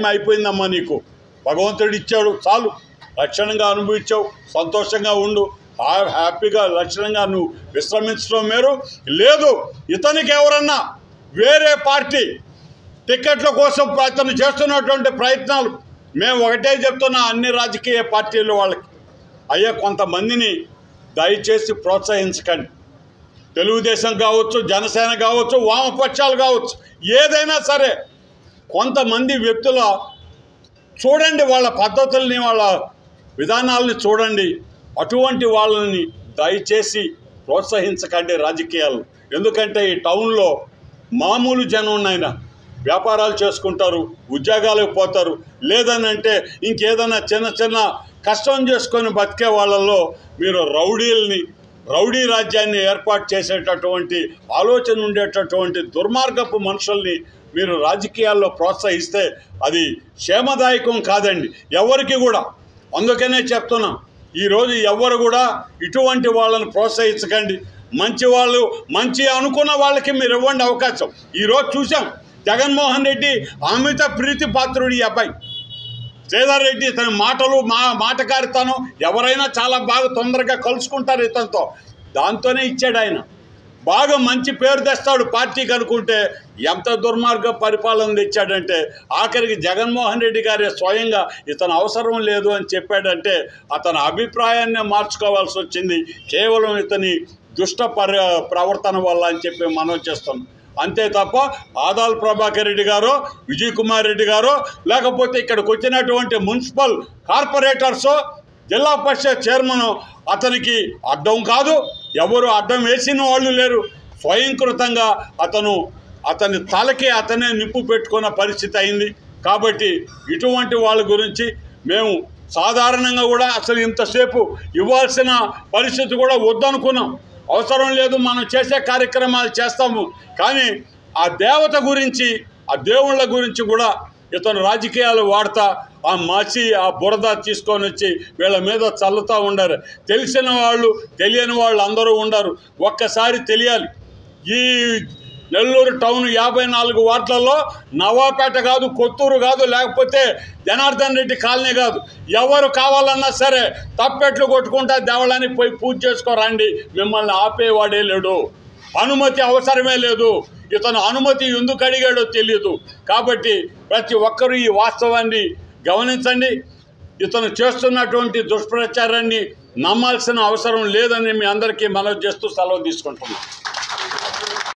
time అయిపోయిందమ్మా నీకు భగవంతుడు ఇచ్చాడు చాలు లక్షణంగా అనుభవించావు సంతోషంగా ఉండు హా- హ్యాపీగా లక్షణంగా నువ్వు విశ్రమించడం మేరు లేదు ఇతనికి ఎవరన్నా వేరే పార్టీ టికెట్ల కోసం అతను చేస్తున్నటువంటి ప్రయత్నాలు మేము ఒకటే చెప్తున్నా అన్ని రాజకీయ పార్టీల వాళ్ళకి అయ్యా కొంతమందిని దయచేసి ప్రోత్సహించకండి తెలుగుదేశం కావచ్చు జనసేన కావచ్చు వామపక్షాలు కావచ్చు ఏదైనా సరే కొంతమంది వ్యక్తుల చూడండి వాళ్ళ పద్ధతుల్ని వాళ్ళ విధానాలని చూడండి అటువంటి వాళ్ళని దయచేసి ప్రోత్సహించకండి రాజకీయాలు ఎందుకంటే ఈ టౌన్లో మామూలు జనం నాయన వ్యాపారాలు చేసుకుంటారు ఉద్యోగాలకు పోతారు లేదని అంటే ఇంకేదైనా చిన్న చిన్న కష్టం చేసుకొని బతికే వాళ్ళలో మీరు రౌడీల్ని రౌడీ రాజ్యాన్ని ఏర్పాటు చేసేటటువంటి ఆలోచన ఉండేటటువంటి దుర్మార్గపు మనుషుల్ని మీరు రాజకీయాల్లో ప్రోత్సహిస్తే అది క్షేమదాయకం కాదండి ఎవరికి కూడా అందుకనే చెప్తున్నాం ఈరోజు ఎవరు కూడా ఇటువంటి వాళ్ళని ప్రోత్సహించకండి మంచి వాళ్ళు మంచి అనుకున్న వాళ్ళకి మీరు ఇవ్వండి అవకాశం ఈరోజు చూసాం జగన్మోహన్ రెడ్డి అమిత ప్రీతి పాత్రుడు ఈ అబ్బాయి శ్రీధర్ రెడ్డి తన మాటలు మా మాటకారితనం ఎవరైనా చాలా బాగా తొందరగా కలుసుకుంటారు ఇతనితో దాంతోనే ఇచ్చాడు ఆయన బాగా మంచి పేరు తెస్తాడు పార్టీకి అనుకుంటే ఎంత దుర్మార్గ పరిపాలన తెచ్చాడంటే ఆఖరికి జగన్మోహన్ రెడ్డి గారే స్వయంగా ఇతను అవసరం లేదు అని చెప్పాడంటే అతని అభిప్రాయాన్నే మార్చుకోవాల్సి వచ్చింది కేవలం ఇతని దుష్ట పరి ప్రవర్తన వల్ల అని చెప్పి మనం చేస్తున్నాం అంతే తప్ప ఆదాల్ ప్రభాకర్ రెడ్డి గారో విజయ్ కుమార్ రెడ్డి గారో లేకపోతే ఇక్కడికి వచ్చినటువంటి మున్సిపల్ కార్పొరేటర్సో జిల్లా పరిషత్ చైర్మన్ అతనికి అడ్డం కాదు ఎవరు అడ్డం వేసిన వాళ్ళు లేరు స్వయంకృతంగా అతను అతని తలకి అతనే నిప్పు పెట్టుకున్న పరిస్థితి అయింది కాబట్టి ఇటువంటి వాళ్ళ గురించి మేము సాధారణంగా కూడా అసలు ఇంతసేపు ఇవ్వాల్సిన పరిస్థితి కూడా వద్దనుకున్నాం అవసరం లేదు మనం చేసే కార్యక్రమాలు చేస్తాము కానీ ఆ దేవత గురించి ఆ దేవుళ్ళ గురించి కూడా ఇతను రాజకీయాలు వాడతా ఆ మసి ఆ బురద తీసుకొని వచ్చి వీళ్ళ మీద చల్లుతూ ఉండరు తెలిసిన వాళ్ళు తెలియని వాళ్ళు అందరూ ఉండరు ఒక్కసారి తెలియాలి ఈ నెల్లూరు టౌన్ యాభై నాలుగు వార్డులలో నవాపేట కాదు కొత్తూరు కాదు లేకపోతే జనార్దన్ రెడ్డి కాలనీ కాదు ఎవరు కావాలన్నా సరే తప్పెట్లు కొట్టుకుంటా దేవాలయానికి పోయి పూజ చేసుకోరండి మిమ్మల్ని ఆపేవాడే లేడు అనుమతి అవసరమే లేదు ఇతను అనుమతి ఎందుకు అడిగాడో తెలియదు కాబట్టి ప్రతి ఒక్కరూ ఈ వాస్తవాన్ని గమనించండి ఇతను చేస్తున్నటువంటి దుష్ప్రచారాన్ని నమ్మాల్సిన అవసరం లేదని మీ అందరికీ మనవి చేస్తూ సెలవు తీసుకుంటున్నాను